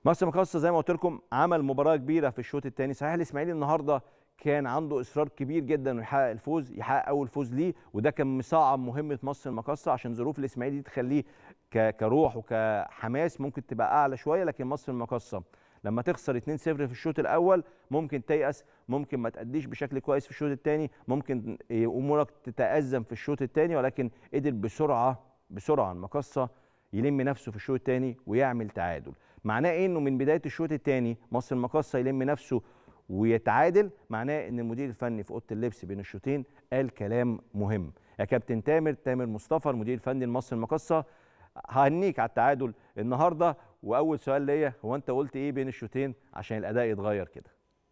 مصر مقاصة زي ما قلت لكم عمل مباراة كبيرة في الشوط الثاني صحيح الإسماعيلي النهاردة كان عنده إصرار كبير جدا إنه يحقق الفوز يحقق أول فوز ليه وده كان مصعب مهمة مصر المقاصة عشان ظروف الإسماعيلي دي تخليه ك- كروح وكحماس ممكن تبقى أعلى شوية لكن مصر المقاصة لما تخسر 2-0 في الشوط الأول ممكن تيأس ممكن ما تأديش بشكل كويس في الشوط الثاني ممكن إيه، أمورك تتأزم في الشوط الثاني ولكن قدر بسرعة بسرعة المقاصة يلم نفسه في الشوط الثاني ويعمل تعادل معناه ايه انه من بدايه الشوط الثاني مصر المقاصه يلم نفسه ويتعادل معناه ان المدير الفني في اوضه اللبس بين الشوطين قال كلام مهم يا كابتن تامر تامر مصطفى المدير الفني لمصر المقاصه ههنيك على التعادل النهارده واول سؤال ليا هو انت قلت ايه بين الشوطين عشان الاداء يتغير كده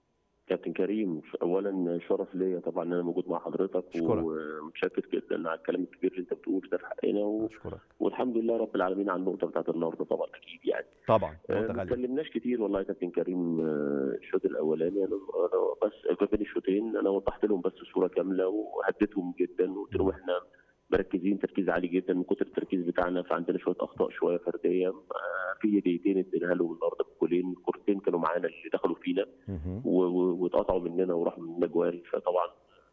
كابتن كريم اولا شرف ليا طبعا ان انا موجود مع حضرتك أشكرك. ومتشكر جدا على الكلام الكبير اللي انت بتقوله ده في حقنا و... اشكرك والحمد لله رب العالمين على النقطه بتاعت النهارده طبعا اكيد يعني طبعا آه، نقطه ما غاليه اتكلمناش كتير والله يا كابتن كريم آه، الشوط الاولاني انا أنا بس بين الشوطين انا وضحت لهم بس الصوره كامله وهديتهم جدا وقلت لهم احنا مركزين تركيز عالي جدا من كتر التركيز بتاعنا فعندنا شويه اخطاء شويه فرديه آه، في هديتين اديناها له النهارده بجولين كورتين كانوا معانا اللي دخلوا فينا مهم. و- و- واتقطعوا مننا وراحوا مننا جوال فطبعا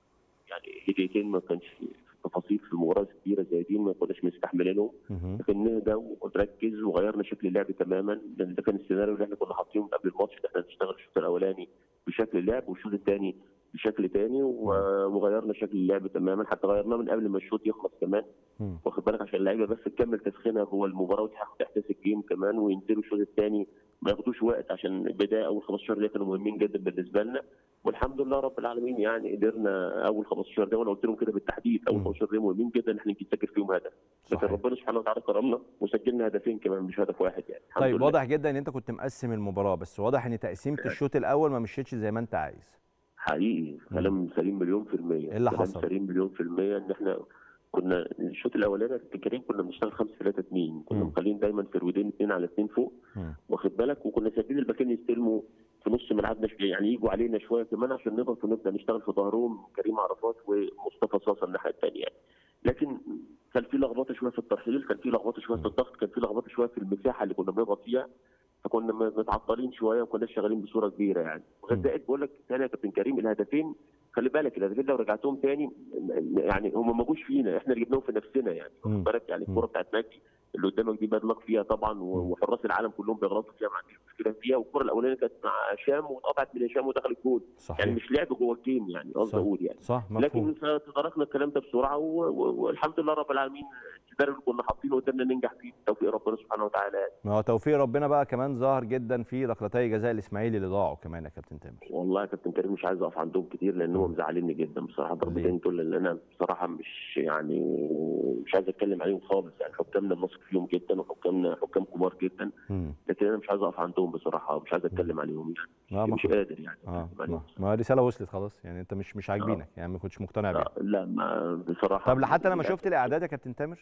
يعني هديتين ما كانش في تفاصيل في المباراه كبيره زي دي ما كناش مستحملينهم مهم. لكن نهدى ونركز وغيرنا شكل اللعب تماما لان ده كان السيناريو اللي احنا كنا حاطينه من قبل الماتش ان احنا نشتغل الشوط الاولاني بشكل اللعب والشوط الثاني بشكل ثاني وغيرنا شكل اللعب تماما حتى غيرناه من قبل ما الشوط يخلص كمان مم. واخد بالك عشان اللعيبه بس تكمل تسخينها جوه المباراه وتاخد احساس الجيم كمان وينزلوا الشوط الثاني ما ياخدوش وقت عشان البدايه اول 15 دقيقه كانوا مهمين جدا بالنسبه لنا والحمد لله رب العالمين يعني قدرنا اول 15 دقيقه وانا قلت لهم كده بالتحديد اول مم. 15 دقيقه مهمين جدا ان احنا نسجل فيهم هدف لكن صحيح. ربنا سبحانه وتعالى كرمنا وسجلنا هدفين كمان مش هدف واحد يعني الحمد طيب لله. واضح جدا ان انت كنت مقسم المباراه بس واضح ان تقسيمه الشوط الاول ما مشيتش زي ما انت عايز حقيقي كلام سليم مليون في المية إيه اللي كلام حصل؟ سليم مليون في المية ان احنا كنا الشوط الاولاني يا كابتن كريم كنا بنشتغل 5 3 2 كنا مم. مخلين دايما فرودين اثنين على اثنين فوق مم. واخد بالك وكنا سايبين الباكين يستلموا في نص ملعبنا شوية، يعني يجوا علينا شويه كمان عشان نضغط ونبدا نشتغل في ظهرهم كريم عرفات ومصطفى صاصه الناحيه الثانيه يعني. لكن كان في لخبطه شويه في الترحيل كان في لخبطه شويه في الضغط كان في لخبطه شويه في المساحه اللي كنا بنضغط فيها فكنا م- متعطلين شويه وما كناش شغالين بصوره كبيره يعني وغير مم. زائد بقول لك ثاني يا كابتن كريم الهدفين خلي بالك الهدفين لو رجعتهم تاني م- يعني هم ما جوش فينا احنا اللي جبناهم في نفسنا يعني مم. واخد بالك يعني مم. الكوره بتاعت مجدي اللي قدامك دي بدمج فيها طبعا و- مم. وحراس العالم كلهم بيغلطوا فيها ما عنديش مشكله فيها والكره الاولانيه كانت مع هشام واتقطعت من هشام ودخل الجول يعني صحيح مش لعب جوه الجيم يعني قصدي صح. اقول يعني صح مفهوم لكن تداركنا الكلام ده بسرعه و- و- والحمد لله رب العالمين السيناريو اللي كنا حاطينه قدرنا ننجح فيه بتوفيق ربنا سبحانه وتعالى يعني. ما هو توفيق ربنا بقى كمان ظهر جدا في ركلتي جزاء الاسماعيلي اللي ضاعوا كمان يا كابتن تامر والله يا كابتن كريم مش عايز اقف عندهم كتير لان هم مم. مزعليني جدا بصراحه ليه؟ ضربتين دول اللي انا بصراحه مش يعني مش عايز اتكلم عليهم خالص يعني حكامنا بنثق فيهم جدا وحكامنا حكام كبار جدا مم. لكن انا مش عايز اقف عندهم بصراحه مش عايز اتكلم عليهم يعني آه، مش ما- قادر يعني اه أتكلم عليهم. ما ما الرساله وصلت خلاص يعني انت مش مش عاجبينك يعني ما كنتش مقتنع بيها آه، لا ما بصراحه طب لحتى لما لا. شفت الاعداد يا كابتن تامر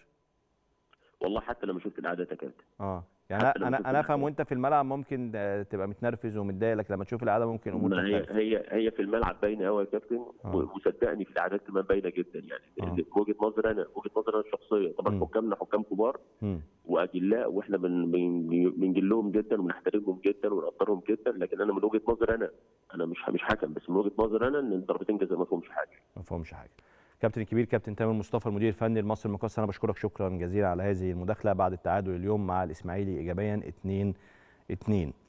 والله حتى لما شفت الاعداد يا كابتن اه يعني حتى انا لما انا شفت انا افهم الأعداد. وانت في الملعب ممكن آه، تبقى متنرفز ومتضايق لكن لما تشوف الاعداد ممكن الامور ما هي تختلف هي هي في الملعب باينه قوي يا كابتن آه. و- وصدقني في الاعداد كمان باينه جدا يعني آه. من وجهه نظري انا وجهه نظري انا الشخصيه طبعا مم. حكامنا حكام كبار مم. واجلاء واحنا بن- بن- بنجلهم جدا وبنحترمهم جدا ونقدرهم جدا لكن انا من وجهه نظري انا انا مش مش حكم بس من وجهه نظري انا ان الضربتين جزاء ما فيهمش حاجه ما فهمش حاجه كابتن الكبير كابتن تامر مصطفى المدير الفني لمصر المقاصه انا بشكرك شكرا جزيلا على هذه المداخله بعد التعادل اليوم مع الاسماعيلي ايجابيا 2 2